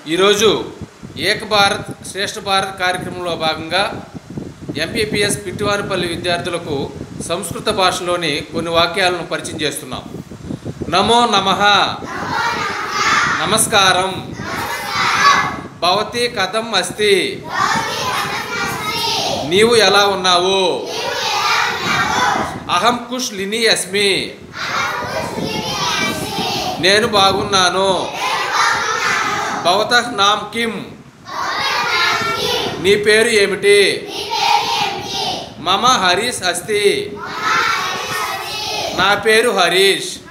ఈరోజు ఏక భారత్ శ్రేష్ఠ భారత్ కార్యక్రమంలో భాగంగా ఎంపీపీఎస్ పిట్టివారిపల్లి విద్యార్థులకు సంస్కృత భాషలోని కొన్ని వాక్యాలను పరిచయం చేస్తున్నాం నమో నమ నమస్కారం భవతి కథం అస్తి నీవు ఎలా ఉన్నావు అహం కుష్ లిని అస్మి నేను బాగున్నాను భవత నామ్ కిమ్ నీ పేరు ఏమిటి మమ హరీష్ అస్తి నా పేరు హరీష్